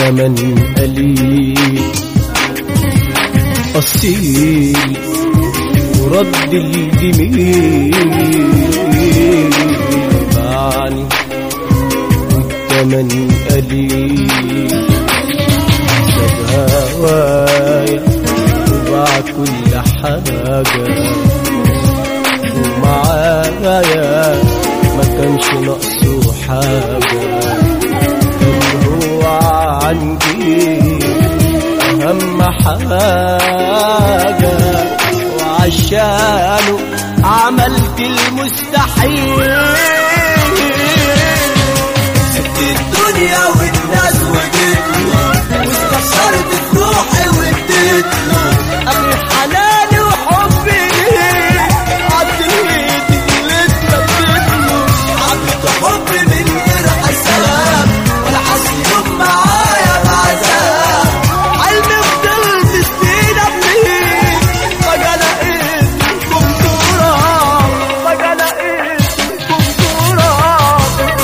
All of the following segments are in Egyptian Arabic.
والتمن قليل أصيل ورد الجميل باعني والتمن قليل ساب هوايا وباع كل حاجة ومعايا ما كانش ناقصه حاجة كان هو عندي أهم حاجة وعشانه عملت المستحيل سبت الدنيا والناس وجيتله واستخسرت في روحي واديتله أخي حناني وحبي ليه عديت اللي اتمدتله عبد حب من غير حساب ولا حس يوم معايا بعذاب علمي فضلت سنين أبنيه فجأة لقيت منكم تراب فجأة لقيت منكم تراب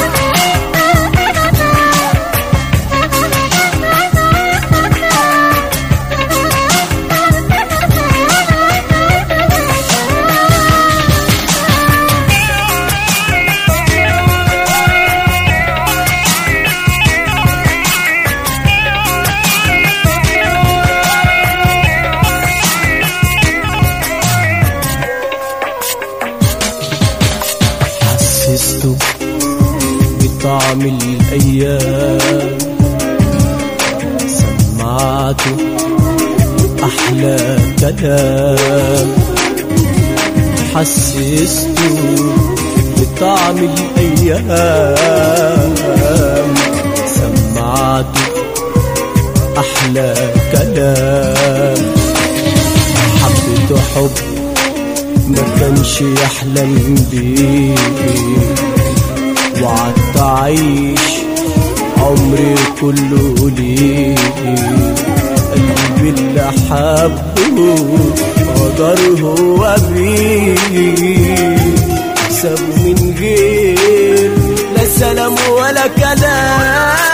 حسسته بطعم الأيام سمعته أحلى كلام حسسته بطعم الأيام سمعته أحلى كلام حبيته حب ما كانش يحلم بيه وعدت أعيش عمري كله ليه قلبي اللي حبه قدر هو بيه سابه من غير لا سلام ولا كلام